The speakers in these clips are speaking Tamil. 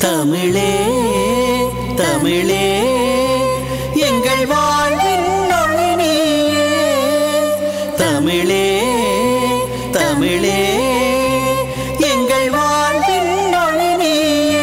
தமிழே தமிழே எங்கள் வாழ்வின் ஒளி நீயே தமிழே தமிழே எங்கள் வாழ்வின் ஒளி நீயே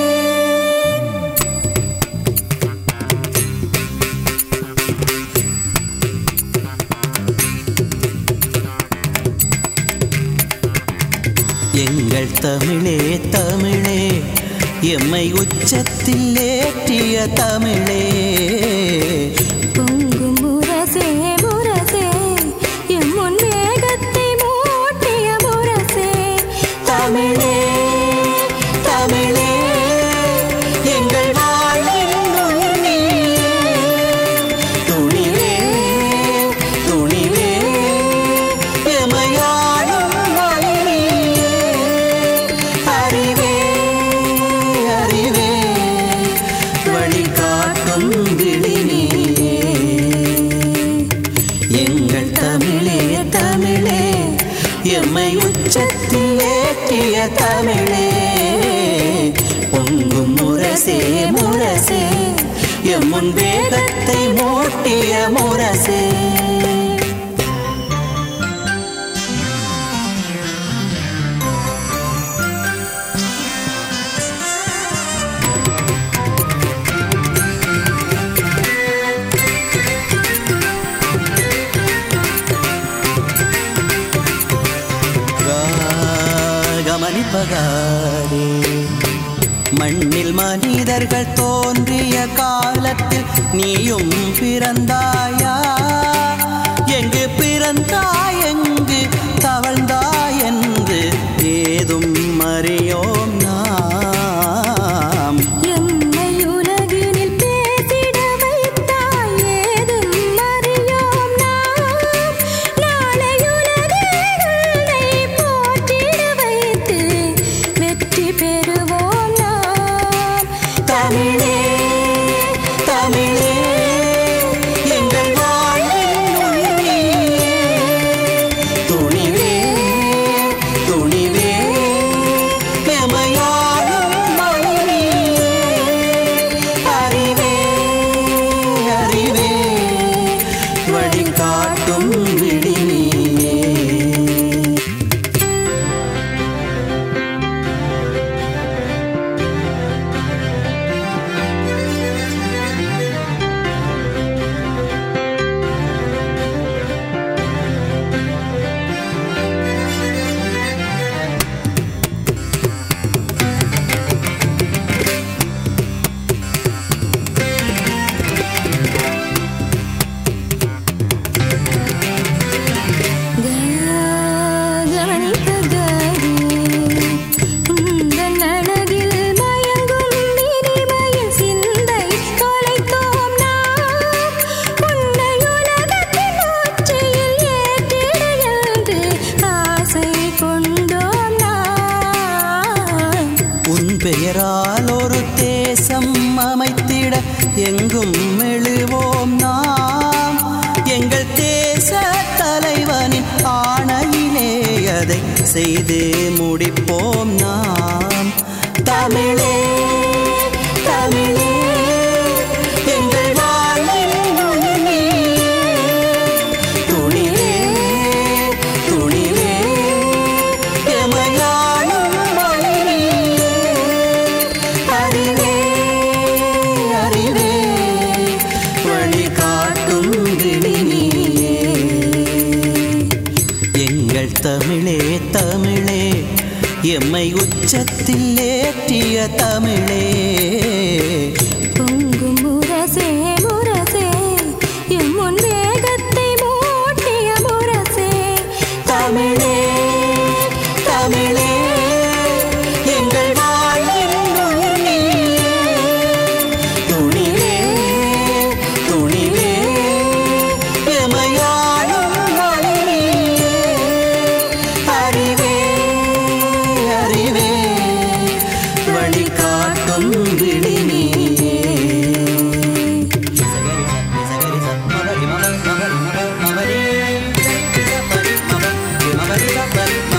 எங்கள் தமிழே தமிழே எம்மை உச்சத்தில் ஏற்றிய தமிழே பொங்கும் முரசே முரசே எம் முன் வேகத்தை மூட்டிய முரசே தமிழே தமிழே எங்கள் வாழ்வின் உயிர் நீயே. துணிவே துணிவே எமையாளும் வழி நீயே. அறிவே அறிவே வழிகாட்டும் விழி நீயே. எங்கள் தமிழே தமிழே எம்மை உச்சத்தில் ஏற்றிய தமிழே பொங்கும் முரசே முரசே எம் முன் வேகத்தை மூட்டிய முரசே கவனிப்பதாரே மண்ணில் மனிதர்கள் தோன்றிய காலத்தில் நீயும் பிறந்தாயா எங்கு பிறந்தாய் எங்கு தவழ்ந்தாய் என்று ஏதும் அறியோம் நாம் என்னை உலகினில் பேசிட வைத்தாய் ஏதும் அறியோம் நாம் நாளை உலகில் உன்னை போற்றிட வைத்து வெற்றி பெறுவோம் நாம் தமிழே தமிழே எங்கள் வாழ்வின் உயிர் நீயே. துணிவே துணிவே எமையாளும் மொழி நீயே. அறிவே அறிவே வழிகாட்டும் விழி நீயே கவனிப்பதாரே உந்தன் அழகில் மயங்கும் இனிமையின் சிந்தை தொலைத்தோம் நாம் உன்னை உலகத்தின் உச்சியில் ஏற்றிட என்று ஆசை கொண்டோம் நாம் உன் பெயரால் ஒரு தேசம் அமைத்திட எங்கும் எழுவோம் நாம் எங்கள் தேச தலைவனின் ஆணையிலே அதை செய்து முடிப்போம் நாம் தமிழே தமிழே எங்கள் வாழ்வின் உயிர் நீயே. துணிவே துணிவே எமையாளும் மொழி நீயே. அறிவே அறிவே வழிகாட்டும் விழி நீயே. எங்கள் தமிழே தமிழே எம்மை உச்சத்தில் ஏற்றிய தமிழே பொங்கும் முரசே முரசே எம் முன் வேகத்தை மூட்டிய முரசே தமிழே தமிழே எங்கள் வாழ்வின் உயிர் நீயே. துணிவே துணிவே எமையாளும் மொழி நீயே. அறிவே அறிவே வழிகாட்டும் விழி நீயே மகரி மகரி மகரி மகரி மகரி மகரி மகரி மகரி